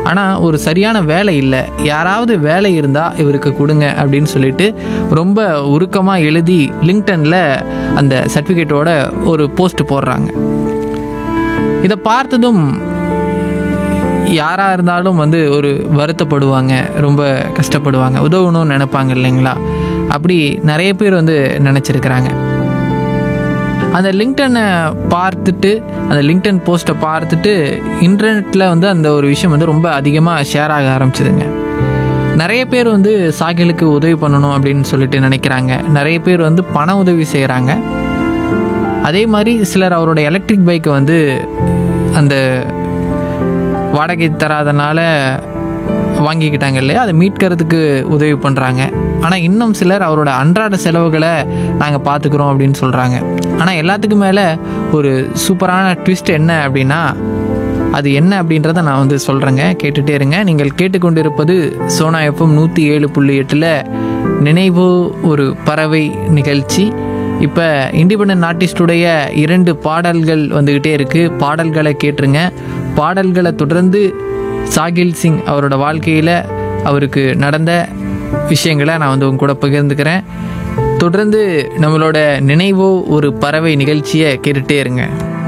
ஆனால் ஒரு சரியான வேலை இல்லை யாராவது வேலை இருந்தால் இவருக்கு கொடுங்க அப்படின்னு சொல்லிட்டு ரொம்ப உருக்கமாக எழுதி லிங்க்டனில் அந்த சர்டிஃபிகேட்டோட ஒரு போஸ்ட் போடுறாங்க இதை பார்த்ததும் யாராக இருந்தாலும் வந்து ஒரு வருத்தப்படுவாங்க ரொம்ப கஷ்டப்படுவாங்க உதவணும்னு நினைப்பாங்க இல்லைங்களா அப்படி நிறைய பேர் வந்து நினச்சிருக்கிறாங்க அந்த லிங்க்டனை பார்த்துட்டு அந்த லிங்க்டன் போஸ்ட்டை பார்த்துட்டு இன்டர்நெட்டில் வந்து அந்த ஒரு விஷயம் வந்து ரொம்ப அதிகமாக ஷேர் ஆக ஆரம்பிச்சதுங்க நிறைய பேர் வந்து சாகிலுக்கு உதவி பண்ணணும் அப்படின்னு சொல்லிட்டு நினைக்கிறாங்க நிறைய பேர் வந்து பண உதவி செய்கிறாங்க அதே மாதிரி சிலர் அவரோட எலக்ட்ரிக் பைக்கை வந்து அந்த வாடகை தராதனால வாங்கிக்கிட்டாங்க இல்லையா அதை மீட்கிறதுக்கு உதவி பண்ணுறாங்க ஆனால் இன்னும் சிலர் அவரோட அன்றாட செலவுகளை நாங்கள் பார்த்துக்குறோம் அப்படின்னு சொல்கிறாங்க ஆனால் எல்லாத்துக்கும் மேலே ஒரு சூப்பரான ட்விஸ்ட் என்ன அப்படின்னா அது என்ன அப்படின்றத நான் வந்து சொல்கிறேங்க கேட்டுகிட்டே இருங்க நீங்கள் கேட்டுக்கொண்டிருப்பது சோனா எஃப்எம் நூற்றி ஏழு புள்ளி எட்டில் நினைவு ஒரு பறவை நிகழ்ச்சி இப்போ இண்டிபெண்ட் ஆர்டிஸ்டுடைய இரண்டு பாடல்கள் வந்துக்கிட்டே இருக்குது பாடல்களை கேட்டுருங்க பாடல்களை தொடர்ந்து சாகில் சிங் அவரோட வாழ்க்கையில் அவருக்கு நடந்த விஷயங்களை நான் வந்து உங்க கூட பகிர்ந்துக்கிறேன் தொடர்ந்து நம்மளோட நினைவோ ஒரு பறவை நிகழ்ச்சியை கேட்டுகிட்டே இருங்க